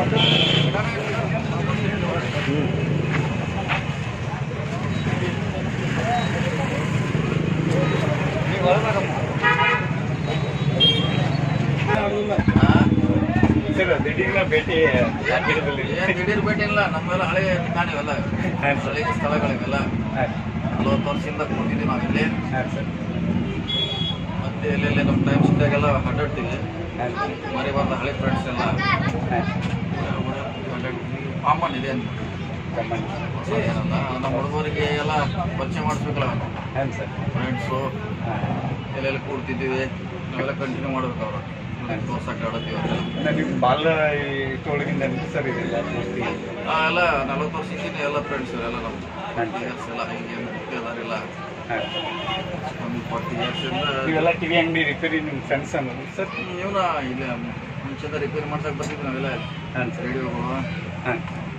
Sir ದಿಢೀರ್ನ ಭೇಟಿ ಯಾಕಿರದಲ್ಲಿ ಏನ್ ದಿಢೀರ್ ಭೇಟಿ ಇಲ್ಲ ನಮ್ಮೆಲ್ಲ ಹಳೆ ಠಿಕಾಣ ಇವೆಲ್ಲ ಹಾಂ ಸರ್ ಹಳೆ ಸ್ಥಳಗಳಿವೆಲ್ಲ ಹಾಂ ನಲವತ್ತು ವರ್ಷದಿಂದ ಕೂತಿದ್ದೀವಿ ನಾವಿಲ್ಲಿ ಹಾಂ ಸರ್ ಮತ್ತೆ ಎಲ್ಲೆಲ್ಲಿ ನಮ್ಮ ಟೈಮ್ ಸಿಕ್ಕಾಗೆಲ್ಲ ಅಡ್ಡಾಡ್ತೀವಿ ಹಾಂ ಸರ್ ಮರಿ ಬಂದ ಹಳೆ ಫ್ರೆಂಡ್ಸ್ ಎಲ್ಲ ಹಾಂ ಅಡ್ಡಾಡ್ತೀವಿ ಕಾಮನ್ ಇದೆ ಅಂತ ಕಮ್ಮನ್ ಹೊಸ ಏನಲ್ಲ ನಮ್ಮ ಹುಡುಗರಿಗೆ ಎಲ್ಲ ಪರಿಚಯ ಮಾಡಿಸ್ಬೇಕಲ್ಲ ಹಾಂ ಸರ್ ಫ್ರೆಂಡ್ಸು ಹಾಂ ಎಲ್ಲೆಲ್ಲಿ ಕೂಡ್ತಿದ್ದೀವಿ ನಾವೆಲ್ಲ ಕಂಟಿನ್ಯೂ ಮಾಡ್ಬೇಕು ಅವ್ರು ತೋರ್ಸಕ್ಕೆ ಆಡತ್ತೀವಿ ಅದೆಲ್ಲ ನಿಮ್ಮ ಬಾಲ ಇಷ್ಟೊಳಗಿಂದ ಸರ್ ಇದೆಲ್ಲ ಮೋಸ್ಟ್ಲಿ ಆ, ಎಲ್ಲ ನಲವತ್ತು ವರ್ಷ ಹಿಂದಿನ ಎಲ್ಲ ಫ್ರೆಂಡ್ಸ್ ಎಲ್ಲ ನಮ್ಮ ಹಾಂ. ಇಯರ್ಸ್ ಎಲ್ಲ ಹಿಂಗೆ ಅದಾರಿಲ್ಲ ಹಾಂ ಒಂದು ಫಾರ್ಟಿ ಇಯರ್ಸಿಂದ ನೀವೆಲ್ಲ ಟಿವಿ ಅಂಗಡಿ ರಿಪೇರಿ ನಿಮ್ಮ ಫ್ರೆಂಡ್ಸ್ ಅನ್ನೋದು ಸರ್ ಇವನ ಇಲ್ಲಿ ಮುಂಚೆದ ರಿಪೇರಿ ಮಾಡ್ಸಕ್ಕೆ ಬರ್ತಿದ್ವಿ ನಾವೆಲ್ಲ ಹಾಂ ಸರ್ ರೇಡಿಯೋಗಳು ಹಾಂ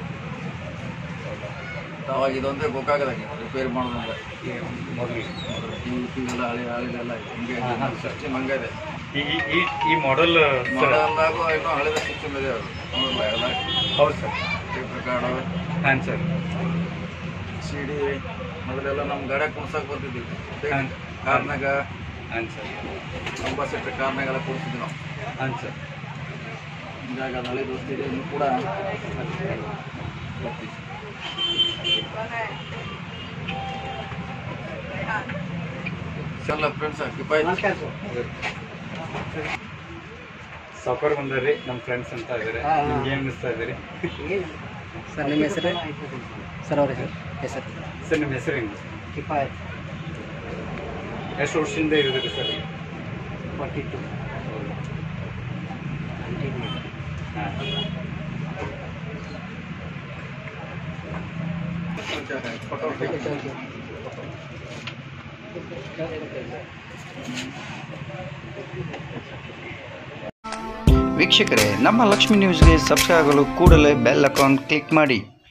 ಅವಾಗ ಇದೊಂದೇ ಗೋಕಾಗದಾಗೆ ರಿಪೇರಿ ಮಾಡೋದಂದ್ರೆ ಈಗ ಮೊದಲಿಗೆ ಟಿವಿ ಟಿವಿ ಎಲ್ಲ ಹಳೆ ಹಳೆದೆಲ್ಲ ಹಿಂಗೆ ಹಾಂ, ಹಾಂ, ಸರ್. ಸಿಸ್ಟಮ್ ಹಂಗೆ ಇದೆ ಈ ಈ- ಈ ಈ ಮಾಡೆಲ್ ಸರ್ ಮಾಡಲ್ದಾಗೂ ಇನ್ನೂ ಹಳೆದ ಸಿಸ್ಟಮ್ ಇದೆ ಅದು ನೋಡಲ್ಲ ಎಲ್ಲ ಹೌದು ಸರ್ ಟೇಪ್ ರೆಕಾರ್ಡು ಹಾಂ ಸರ್ ಸಿ ಡಿ ಮೊದಲೆಲ್ಲ ನಮ್ಮ ಗಾಡ್ಯಾಗ ಕುಣ್ಸಕ್ಕೆ ಬರ್ತಿದ್ವಿ ಹಾಂ. ಕಾರ್ನಾಗ ಹಾಂ ಸರ್ ಅಂಬಾಸಿಟ್ರ್ ಕಾರ್ನಾಗೆಲ್ಲ ಕೂರಿಸಿದ್ವಿ ನಾವು ಹಾಂ ಸರ್ ಹಿಂಗಾಗಿ ಅದು ಹಳೆ ದೋಸ್ತಿ ಇದೆ ಇನ್ನೂ ಕೂಡ ಬರ್ತೀವಿ ಎಲ್ಲ ಫ್ರೆಂಡ್ಸ್ ಕಿಫಾಯತ್ ಸಾಕರ್ ಬಂದಾರ್ರಿ ನಮ್ಮ ಫ್ರೆಂಡ್ಸ್ ಅಂತ ಇದ್ದಾರೆ ಹಾ, ಹಾ. ನಿಮ್ಗೆ ಏನು ಅನಿಸ್ತಾ ಇದ್ದೀರಿ ಸರ್ ನಿಮ್ಮ ಹೆಸರು ಸರ್ ಅವ್ರ ಹೆಸರು ಹೆಸರು ಸರ್ ನಿಮ್ಮ ಹೆಸರು ಏನು ಕಿಫಾಯತ್ ಎಷ್ಟು ವರ್ಷದಿಂದ ಇರೋದ್ರಿ ಸರ್ ಫಾರ್ಟಿ ಟು ಹಾಂ ವೀಕ್ಷಕರೇ ನಮ್ಮ ಲಕ್ಷ್ಮಿ ನ್ಯೂಸ್ಗೆ ಸಬ್ಸ್ಕ್ರೈಬ್ ಆಗಲು ಕೂಡಲೇ ಬೆಲ್ ಅಕೌಂಟ್ ಕ್ಲಿಕ್ ಮಾಡಿ